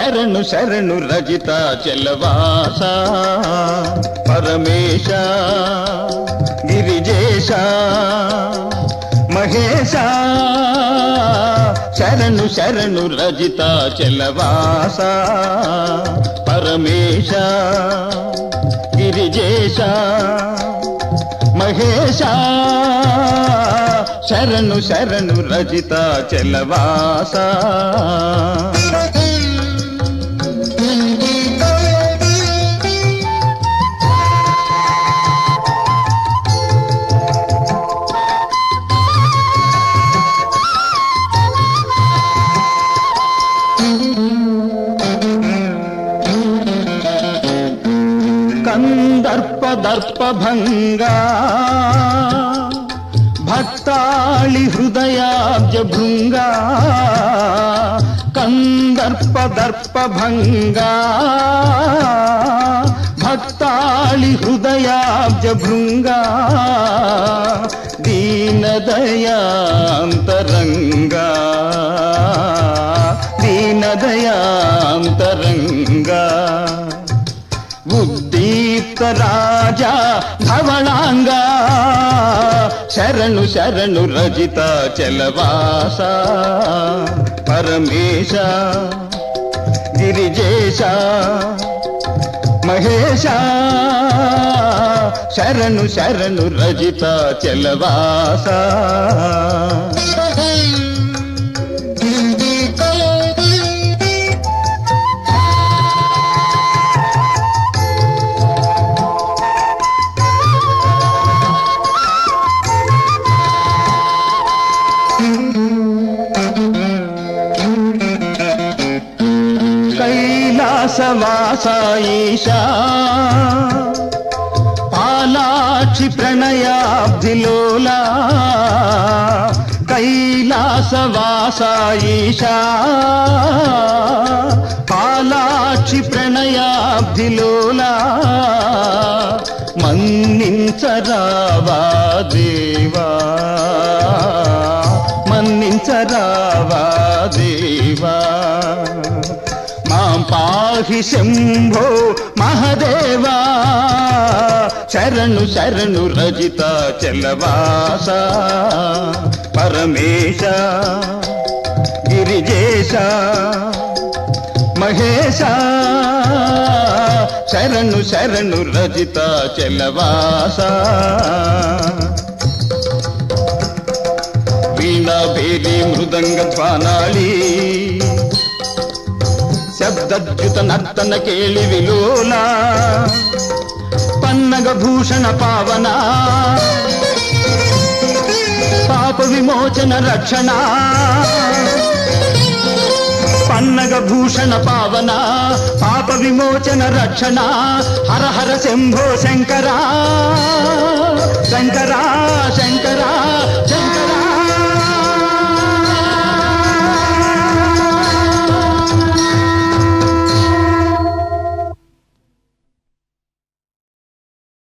శరణు శరణు రజిత చెలవాస పరమేశ గిరిజేశ మహేశ శరణు శరణు రజిత చెలవాస పరమేశ గిరిజేశ మహేశ శరణు శరణు రజిత చెలవాస కందర్ప దర్ప భంగా భక్తాళి హృదయాబ్జ భృంగా కందర్ప దర్ప భంగా భక్తాళి హృదయాబ్జ భృంగా దీనదయాంతరంగా దీనదయాంతరంగా ఉద్దీప్త రాజా ధవళాంగా శరణు శరణు రజిత చలవాస పరమేశ గిరిజేశ మహేశ శరణు శరణు రజిత చలవాస కైలాసవాసాయిషా పాలాక్షి ప్రణయాబ్ధిలోలా కైలాసవాసాయిషా పాలాక్షి ప్రణయాబ్ధిలోలా మన్నించరావా దేవా మన్నించరావా దేవా మాం పాహి శంభో మహదేవా శరణు శరణు రజిత చలవాస పరమేశ గిరిజేశ మహేశ శరణు శరణు రజిత చలవాస వీణ భేరి మృదంగ ధ్వానాళి శబ్దద్యుత నర్తన కేళి విలోల పన్నగ భూషణ పావన పాప విమోచన రక్షణ పన్నగ భూషణ పావన పాప విమోచన రక్షణ హర హర శంభో శంకరా శంకరా శంకరా